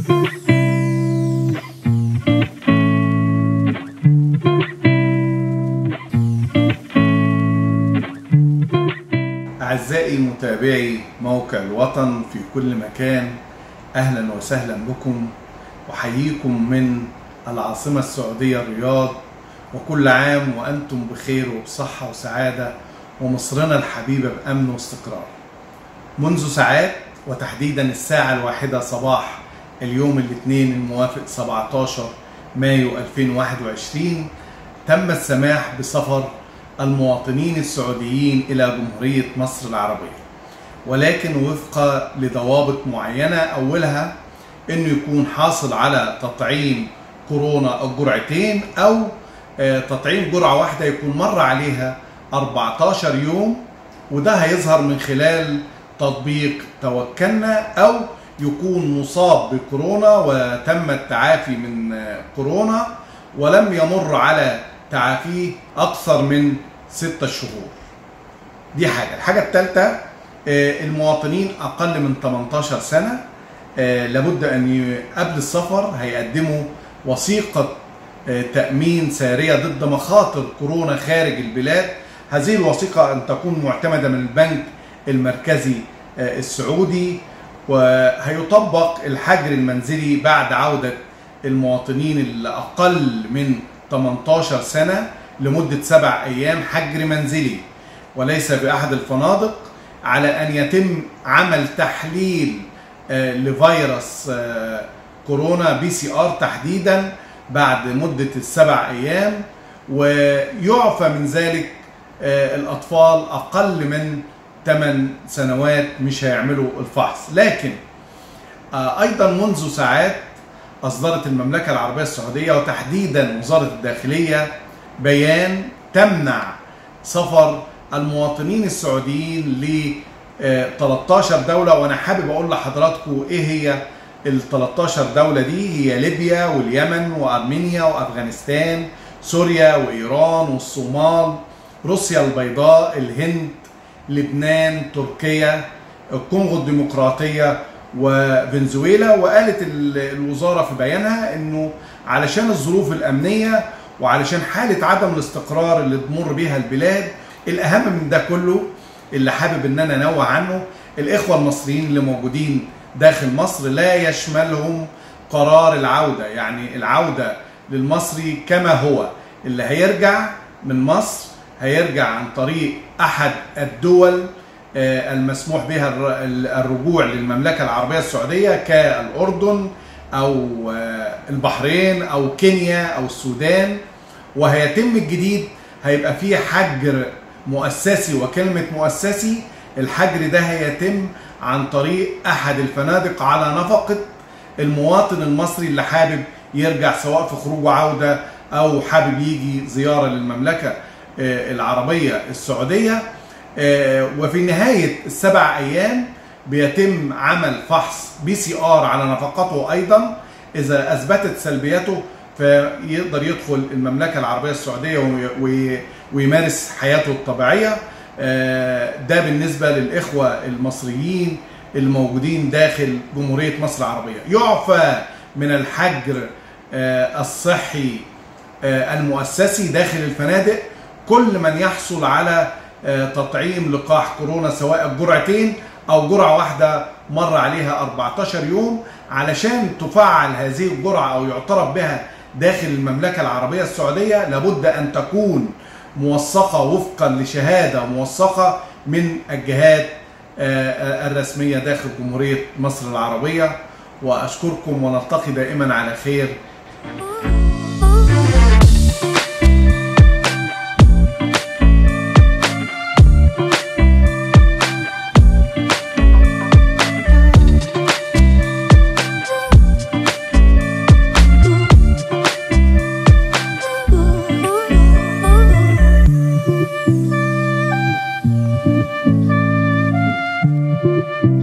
أعزائي متابعي موقع الوطن في كل مكان أهلا وسهلا بكم وحييكم من العاصمة السعودية الرياض وكل عام وأنتم بخير وبصحة وسعادة ومصرنا الحبيبة بأمن واستقرار منذ ساعات وتحديدا الساعة الواحدة صباح اليوم الاثنين الموافق 17 مايو 2021 تم السماح بسفر المواطنين السعوديين إلى جمهورية مصر العربية ولكن وفق لضوابط معينة أولها أنه يكون حاصل على تطعيم كورونا الجرعتين أو تطعيم جرعة واحدة يكون مر عليها 14 يوم وده هيظهر من خلال تطبيق توكلنا أو يكون مصاب بكورونا وتم التعافي من كورونا ولم يمر على تعافيه أكثر من ستة شهور دي حاجة الحاجة الثالثة المواطنين أقل من 18 سنة لابد أن قبل السفر هيقدموا وثيقة تأمين سارية ضد مخاطر كورونا خارج البلاد هذه الوثيقة أن تكون معتمدة من البنك المركزي السعودي وهيطبق الحجر المنزلي بعد عودة المواطنين الأقل من 18 سنة لمدة سبع أيام حجر منزلي وليس بأحد الفنادق على أن يتم عمل تحليل لفيروس كورونا بي سي ار تحديدا بعد مدة السبع أيام ويعفى من ذلك الأطفال أقل من 8 سنوات مش هيعملوا الفحص لكن أيضا منذ ساعات أصدرت المملكة العربية السعودية وتحديدا وزارة الداخلية بيان تمنع سفر المواطنين السعوديين ل 13 دولة وأنا حابب أقول لحضراتكم إيه هي ال 13 دولة دي هي ليبيا واليمن وأرمينيا وأفغانستان سوريا وإيران والصومال روسيا البيضاء الهند لبنان تركيا الكونغو الديمقراطية وفنزويلا وقالت الوزاره في بيانها انه علشان الظروف الامنيه وعلشان حاله عدم الاستقرار اللي تمر بها البلاد الاهم من ده كله اللي حابب ان انا انوه عنه الاخوه المصريين اللي موجودين داخل مصر لا يشملهم قرار العوده يعني العوده للمصري كما هو اللي هيرجع من مصر هيرجع عن طريق احد الدول المسموح بها الرجوع للمملكة العربية السعودية كالأردن أو البحرين أو كينيا أو السودان وهيتم الجديد هيبقى فيه حجر مؤسسي وكلمة مؤسسي الحجر ده هيتم عن طريق أحد الفنادق على نفقة المواطن المصري اللي حابب يرجع سواء في خروج وعودة أو حابب يجي زيارة للمملكة العربية السعودية وفي نهاية السبع أيام بيتم عمل فحص بي سي آر على نفقته أيضا إذا أثبتت سلبيته فيقدر يدخل المملكة العربية السعودية ويمارس حياته الطبيعية ده بالنسبة للإخوة المصريين الموجودين داخل جمهورية مصر العربية يعفى من الحجر الصحي المؤسسي داخل الفنادق كل من يحصل على تطعيم لقاح كورونا سواء الجرعتين او جرعه واحده مر عليها 14 يوم علشان تفعل هذه الجرعه او يعترف بها داخل المملكه العربيه السعوديه لابد ان تكون موثقه وفقا لشهاده موثقه من الجهات الرسميه داخل جمهوريه مصر العربيه واشكركم ونلتقي دائما على خير thank you